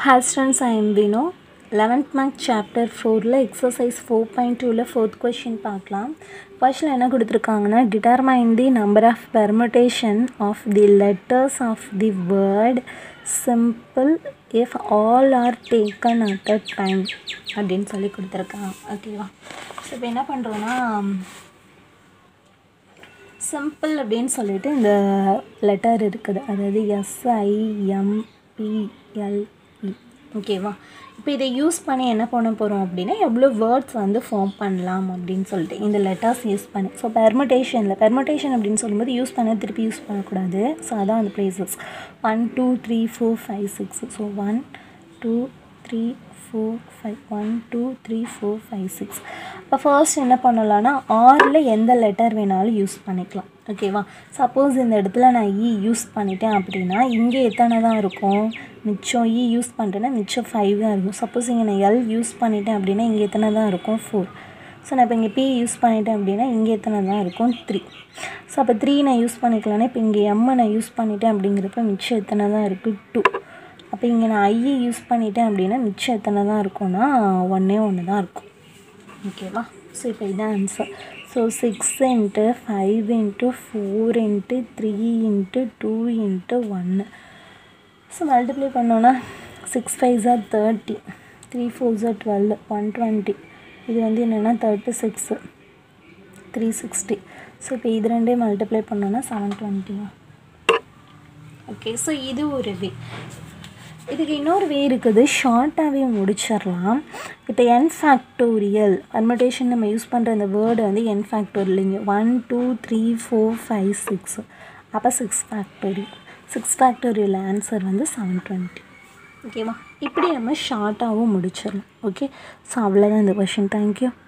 Hi students, I am Vino. 11th mark chapter 4ல exercise 4.2ல fourth question பார்க்கலாம் ஃபர்ஸ்டில் என்ன கொடுத்துருக்காங்கன்னா determine the number of permutation of the letters of the word simple if all are taken at a time அப்படின்னு சொல்லி கொடுத்துருக்காங்க ஓகேவா so இப்போ என்ன பண்ணுறோன்னா சிம்பிள் அப்படின்னு சொல்லிட்டு இந்த லெட்டர் இருக்குது அதாவது எஸ்ஐஎம்பிஎல்இ ஓகேவா இப்போ இதை யூஸ் பண்ணி என்ன பண்ண போகிறோம் அப்படின்னா எவ்வளோ வேர்ட்ஸ் வந்து ஃபார்ம் பண்ணலாம் அப்படின்னு சொல்லிட்டு இந்த லெட்டர்ஸ் யூஸ் பண்ணி ஸோ பெர்முடேஷனில் பெர்முடேஷன் அப்படின்னு சொல்லும்போது யூஸ் பண்ண திருப்பி யூஸ் பண்ணக்கூடாது ஸோ அதான் அந்த places one two three four five six so one two three four five one two three four five six இப்போ ஃபர்ஸ்ட் என்ன பண்ணலான்னா ஆறில் எந்த லெட்டர் வேணாலும் யூஸ் பண்ணிக்கலாம் ஓகேவா சப்போஸ் இந்த இடத்துல நான் இ யூஸ் பண்ணிட்டேன் அப்படின்னா இங்கே எத்தனை தான் இருக்கும் மிச்சம் இ யூஸ் பண்ணிட்டேன்னா மிச்சம் ஃபைவ் தான் இருக்கும் சப்போஸ் இங்கே நான் எல் யூஸ் பண்ணிட்டேன் அப்படின்னா இங்கே எத்தனை தான் இருக்கும் ஃபோர் ஸோ நான் இப்போ இங்கே பி யூஸ் பண்ணிட்டேன் அப்படின்னா இங்கே எத்தனை தான் இருக்கும் த்ரீ ஸோ அப்போ த்ரீ நான் யூஸ் பண்ணிக்கலான்னா இப்போ இங்கே எம்மை நான் யூஸ் பண்ணிட்டேன் அப்படிங்கிறப்ப மிச்சம் எத்தனை தான் இருக்குது டூ அப்போ இங்கே நான் ஐயை யூஸ் பண்ணிட்டேன் அப்படின்னா மிச்சம் எத்தனை தான் இருக்கும்னா ஒன்றே ஒன்று தான் இருக்கும் ஓகேவா ஸோ இப்போ இதான் answer so six into five into four into three into two into ஒன்று ஸோ மல்டிப்ளை பண்ணோன்னா சிக்ஸ் ஃபைவ் ஜார் தேர்ட்டி த்ரீ ஃபோர் ஜார் டுவெல் ஒன் டுவெண்ட்டி இது வந்து என்னென்னா thirty six three sixty so இப்போ இது ரெண்டே மல்டிப்ளை பண்ணோன்னா செவன் டுவெண்ட்டியா ஓகே ஸோ இது ஒரு வே இதுக்கு இன்னொரு வே இருக்குது ஷார்ட்டாகவே முடிச்சிடலாம் இப்போ என் ஃபேக்டோரியல் பர்மடேஷன் நம்ம யூஸ் பண்ணுற அந்த வேர்டு வந்து n factorial one two three four five six அப்போ six factorial six factorial answer வந்து செவன் டுவெண்ட்டி ஓகேவா இப்படி நம்ம ஷார்ட்டாகவும் முடிச்சிடலாம் ஓகே ஸோ அவ்வளோதான் இந்த கொஷின் தேங்க்யூ